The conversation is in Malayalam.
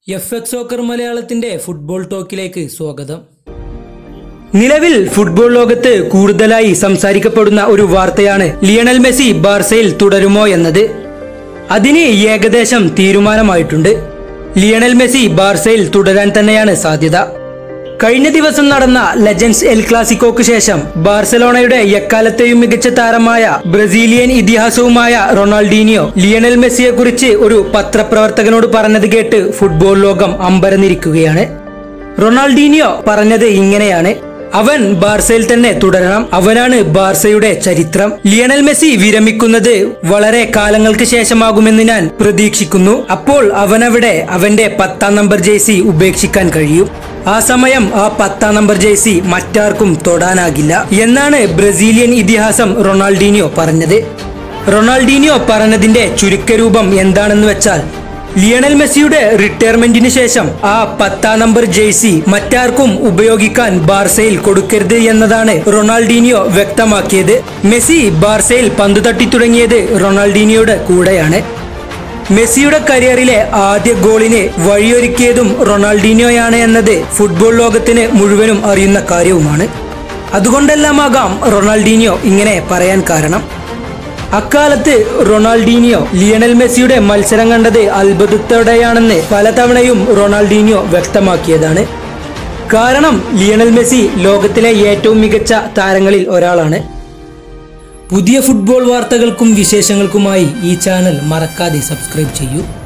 എഫ് എക്സ് സോക്കർ മലയാളത്തിന്റെ ഫുട്ബോൾ ടോക്കിലേക്ക് സ്വാഗതം നിലവിൽ ഫുട്ബോൾ ലോകത്ത് കൂടുതലായി സംസാരിക്കപ്പെടുന്ന ഒരു വാർത്തയാണ് ലിയണൽ മെസ്സി ബാർസയിൽ തുടരുമോ എന്നത് അതിന് ഏകദേശം തീരുമാനമായിട്ടുണ്ട് ലിയണൽ മെസ്സി ബാർസയിൽ തുടരാൻ തന്നെയാണ് സാധ്യത കഴിഞ്ഞ ദിവസം നടന്ന ലെജൻസ് എൽ ക്ലാസിക്കോക്ക് ശേഷം ബാർസലോണയുടെ എക്കാലത്തെയും മികച്ച താരമായ ബ്രസീലിയൻ ഇതിഹാസവുമായ റൊണാൾഡീനിയോ ലിയണൽ മെസ്സിയെ കുറിച്ച് ഒരു പത്രപ്രവർത്തകനോട് പറഞ്ഞത് കേട്ട് ഫുട്ബോൾ ലോകം അമ്പരന്നിരിക്കുകയാണ് റൊണാൾഡീനിയോ പറഞ്ഞത് ഇങ്ങനെയാണ് അവൻ ബാർസയിൽ തന്നെ തുടരണം അവനാണ് ബാർസയുടെ ചരിത്രം ലിയണൽ മെസ്സി വിരമിക്കുന്നത് വളരെ കാലങ്ങൾക്ക് ശേഷമാകുമെന്ന് ഞാൻ പ്രതീക്ഷിക്കുന്നു അപ്പോൾ അവനവിടെ അവന്റെ പത്താം നമ്പർ ജേഴ്സി ഉപേക്ഷിക്കാൻ കഴിയും ആ സമയം ആ പത്താം നമ്പർ ജേഴ്സി മറ്റാർക്കും തൊടാനാകില്ല എന്നാണ് ബ്രസീലിയൻ ഇതിഹാസം റൊണാൾഡീനിയോ പറഞ്ഞത് റൊണാൾഡീനിയോ പറഞ്ഞതിന്റെ ചുരുക്കരൂപം എന്താണെന്ന് വെച്ചാൽ ലിയണൽ മെസ്സിയുടെ റിട്ടയർമെന്റിന് ശേഷം ആ പത്താം നമ്പർ ജേഴ്സി മറ്റാർക്കും ഉപയോഗിക്കാൻ ബാർസയിൽ കൊടുക്കരുത് എന്നതാണ് റൊണാൾഡീനിയോ വ്യക്തമാക്കിയത് മെസ്സി ബാർസയിൽ പന്തു തട്ടി തുടങ്ങിയത് റൊണാൾഡീനിയോയുടെ കൂടെയാണ് മെസ്സിയുടെ കരിയറിലെ ആദ്യ ഗോളിന് വഴിയൊരുക്കിയതും റൊണാൾഡീനിയോയാണ് എന്നത് ഫുട്ബോൾ ലോകത്തിന് മുഴുവനും അറിയുന്ന കാര്യവുമാണ് അതുകൊണ്ടെല്ലാമാകാം റൊണാൾഡീനിയോ ഇങ്ങനെ പറയാൻ കാരണം അക്കാലത്ത് റൊണാൾഡീനിയോ ലിയണൽ മെസ്സിയുടെ മത്സരം കണ്ടത് അത്ഭുതത്തോടെയാണെന്ന് പലതവണയും റൊണാൾഡീനിയോ വ്യക്തമാക്കിയതാണ് കാരണം ലിയണൽ മെസ്സി ലോകത്തിലെ ഏറ്റവും മികച്ച താരങ്ങളിൽ ഒരാളാണ് പുതിയ ഫുട്ബോൾ വാർത്തകൾക്കും വിശേഷങ്ങൾക്കുമായി ഈ ചാനൽ മറക്കാതെ സബ്സ്ക്രൈബ് ചെയ്യൂ